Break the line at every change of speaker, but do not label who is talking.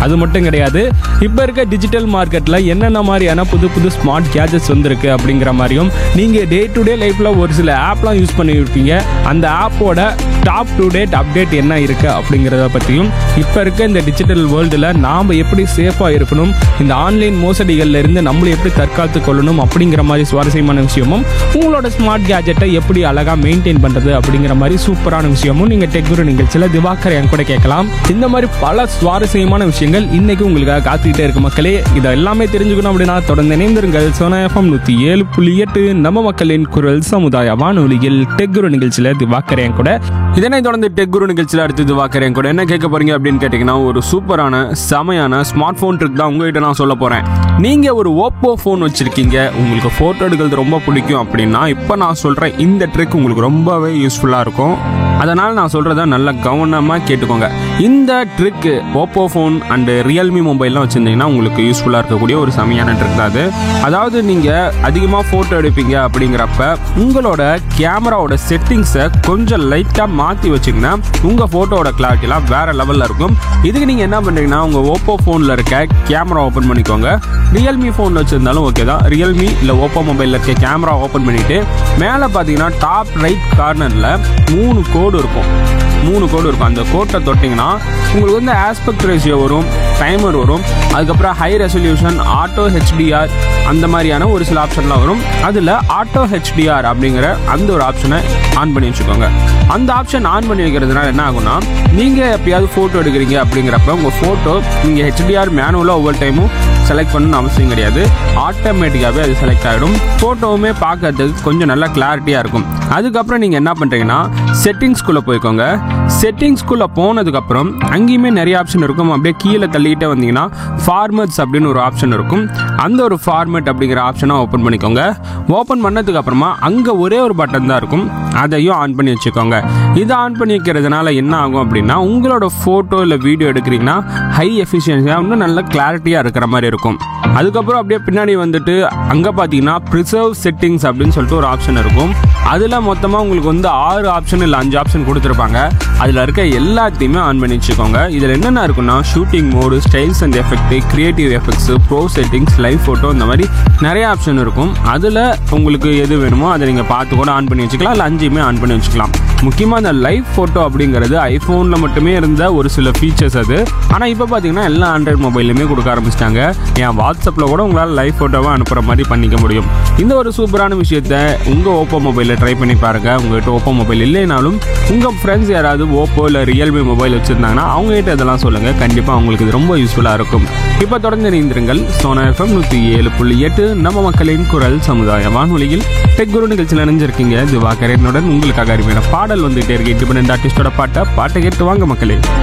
அது மட்டும் கிடையாது இப்போ இருக்க டிஜிட்டல் மார்க்கெட்டில் என்னென்ன மாதிரியான புது புது ஸ்மார்ட் கேஜெட்ஸ் வந்திருக்கு அப்படிங்கிற மாதிரியும் நீங்கள் டே டு டே லைஃப்பில் ஒரு சில ஆப்லாம் யூஸ் பண்ணியிருப்பீங்க அந்த ஆப்போட டாப் டு டேட் அப்டேட் என்ன இருக்குது அப்படிங்கிறத பற்றியும் இப்போ இருக்க இந்த டிஜிட்டல் வேர்ல்டில் நாம் எப்படி சேஃபாக இருக்கணும் இந்த ஆன்லைன் மோசடிகள்ல இருந்து நம்மளை எப்படி தற்காத்து கொள்ளணும் அப்படிங்கிற மாதிரி சுவாரஸ்யமான விஷயமும் உங்களோட ஸ்மார்ட் கேஜெட்டை எப்படி அழகாக மெயின்டைன் பண்ணுறது அப்படிங்கிற மாதிரி சூப்பரான விஷயமும் நீங்கள் டெக்குரு நிகழ்ச்சியில் திவாகர் என் கூட கேட்கலாம் இந்த மாதிரி பல சுவாரஸ்யமான விஷயங்கள் இன்னைக்கு உங்களுக்காக காத்துக்கிட்டே இருக்கு மக்களே இதை எல்லாமே தெரிஞ்சுக்கணும் அப்படின்னா தொடர்ந்து இணைந்திருங்கள் சோனா எஃப்எம் நூற்றி ஏழு புள்ளி எட்டு நம்ம மக்களின் குரல் சமுதாய வானொலியில் டெக்குரு நிகழ்ச்சியில் திவாகர் என் கூட இதனை தொடர்ந்து டெக்குரு நிகழ்ச்சியில் அடுத்து திவாகர் என் கூட என்ன கேட்க போறீங்க அப்படின்னு கேட்டிங்கன்னா ஒரு சூப்பரான செமையான ஸ்மார்ட் ஃபோன் ட்ரிக் தான் உங்ககிட்ட நான் சொல்ல போகிறேன் நீங்கள் ஒரு ஓப்போ ஃபோன் வச்சுருக்கீங்க உங்களுக்கு ஃபோட்டோ எடுக்கிறது ரொம்ப பிடிக்கும் அப்படின்னா இப்போ நான் சொல்கிறேன் இந்த ட்ரிக் உங்களுக்கு ரொம்பவே யூஸ்ஃபுல்லாக இருக்கும் அதனால் நான் சொல்கிறத நல்லா கவனமாக கேட்டுக்கோங்க இந்த trick Oppo phone and Realme மொபைல்லாம் வச்சுருந்தீங்கன்னா உங்களுக்கு யூஸ்ஃபுல்லாக இருக்கக்கூடிய ஒரு செமையான ட்ரிக் தான் அது அதாவது நீங்கள் அதிகமாக ஃபோட்டோ எடுப்பீங்க அப்படிங்கிறப்ப உங்களோட கேமராவோட செட்டிங்ஸை கொஞ்சம் லைட்டாக மாற்றி வச்சிங்கன்னா உங்கள் ஃபோட்டோவோட கிளாரிட்டிலாம் வேறு லெவலில் இருக்கும் இதுக்கு நீங்கள் என்ன பண்ணுறீங்கன்னா உங்கள் ஓப்போ ஃபோனில் இருக்க கேமரா ஓப்பன் பண்ணிக்கோங்க ரியல்மி ஃபோனில் வச்சுருந்தாலும் ஓகே தான் ரியல்மி இல்லை ஓப்போ மொபைலில் இருக்க கேமரா ஓப்பன் பண்ணிவிட்டு மேலே பார்த்தீங்கன்னா டாப் ரைட் கார்னரில் மூணு கோடு இருக்கும் மூணு கோடு இருக்கும் அந்த கோட்டை தொட்டிங்கன்னா உங்களுக்கு வந்து ஆஸ்பெக்ட் ரேஷியோ வரும் டைமர் வரும் அதுக்கப்புறம் ஹை ரெசல்யூஷன் ஆட்டோ ஹெச்டிஆர் அந்த மாதிரியான ஒரு சில ஆப்ஷன்லாம் வரும் அதில் ஆட்டோ ஹெச்டிஆர் அப்படிங்கிற அந்த ஒரு ஆப்ஷனை ஆன் பண்ணி வச்சுக்கோங்க அந்த ஆப்ஷன் ஆன் பண்ணி வைக்கிறதுனால என்ன ஆகும்னா நீங்கள் எப்பயாவது ஃபோட்டோ எடுக்கிறீங்க அப்படிங்கிறப்ப உங்கள் ஃபோட்டோ நீங்கள் ஹெச்டிஆர் மேனுவலாக ஒவ்வொரு டைமும் செலக்ட் பண்ணணும்னு அவசியம் கிடையாது ஆட்டோமேட்டிக்காகவே அது செலக்ட் ஆகிடும் ஃபோட்டோவுமே பார்க்கறதுக்கு கொஞ்சம் நல்லா கிளாரிட்டியாக இருக்கும் அதுக்கப்புறம் நீங்கள் என்ன பண்ணுறீங்கன்னா செட்டிங்ஸ்குள்ளே போய்க்கோங்க செட்டிங்ஸ்குள்ளே போனதுக்கப்புறம் அங்கேயுமே நிறைய ஆப்ஷன் இருக்கும் அப்படியே கீழே தள்ளிக்கிட்டே வந்தீங்கன்னா ஃபார்மட்ஸ் அப்படின்னு ஒரு ஆப்ஷன் இருக்கும் அந்த ஒரு ஃபார்மட் அப்படிங்கிற ஆப்ஷனை ஓப்பன் பண்ணிக்கோங்க ஓப்பன் பண்ணதுக்கு அப்புறமா அங்கே ஒரே ஒரு பட்டன் தான் இருக்கும் அதையும் ஆன் பண்ணி வச்சுக்கோங்க இதை ஆன் பண்ணி வைக்கிறதுனால என்ன ஆகும் அப்படின்னா உங்களோட ஃபோட்டோ இல்லை வீடியோ எடுக்கிறீங்கன்னா ஹை எஃபிஷியன்சியாக இன்னும் நல்ல கிளாரிட்டியாக இருக்கிற மாதிரி இருக்கும் அதுக்கப்புறம் அப்படியே பின்னாடி வந்துட்டு அங்கே பார்த்தீங்கன்னா ப்ரிசர்வ் செட்டிங்ஸ் அப்படின்னு சொல்லிட்டு ஒரு ஆப்ஷன் இருக்கும் அதில் மொத்தமாக உங்களுக்கு வந்து ஆறு ஆப்ஷன் இல்லை அஞ்சு ஆப்ஷன் கொடுத்துருப்பாங்க அதில் இருக்க எல்லாத்தையுமே ஆன் பண்ணி வச்சுக்கோங்க இதில் என்னென்ன இருக்குன்னா shooting mode styles and effect creative effects pro settings live photo இந்த மாதிரி நிறைய ஆப்ஷன் இருக்கும் அதில் உங்களுக்கு எது வேணுமோ அதை நீங்கள் பார்த்து கூட ஆன் பண்ணி வச்சுக்கலாம் இல்லை அஞ்சுமே ஆன் பண்ணி வச்சுக்கலாம் முக்கியமாக இந்த லைவ் ஃபோட்டோ அப்படிங்கிறது ஐஃபோனில் மட்டுமே இருந்த ஒரு சில ஃபீச்சர்ஸ் அது ஆனால் இப்போ பார்த்தீங்கன்னா எல்லா ஆண்ட்ராய்ட் மொபைல்லையுமே கொடுக்க ஆரம்பிச்சிட்டாங்க என் வாட்ஸ்அப்பில் கூட உங்களால் லைவ் ஃபோட்டோவாக அனுப்புகிற மாதிரி பண்ணிக்க முடியும் இந்த ஒரு சூப்பரான விஷயத்த உங்கள் ஓப்போ மொபைலில் ட்ரை பண்ணி பாருங்கள் உங்கள்கிட்ட ஓப்போ மொபைல் இல்லைனாலும் உங்கள் ஃப்ரெண்ட்ஸ் யாராவது ஓப்போ இல்லை ரியல்மி மொபைல் வச்சுருந்தாங்கன்னா அவங்ககிட்ட இதெல்லாம் சொல்லுங்கள் கண்டிப்பாக அவங்களுக்கு இது ரொம்ப யூஸ்ஃபுல்லாக இருக்கும் இப்போ தொடர்ந்து இணைந்திருங்கள் சோனா எஃப்எம் நூற்றி ஏழு புள்ளி எட்டு நம்ம மக்களின் குரல் சமுதாய வானொலியில் டெக் குரு நிகழ்ச்சியில் இணைஞ்சிருக்கீங்க திவாகரனுடன் உங்களுக்காக அருமையான பாடல் வந்துகிட்டே இருக்கு இண்டிபெண்ட் ஆர்டிஸ்டோட பாட்டை பாட்டை கேட்டு வாங்க மக்களே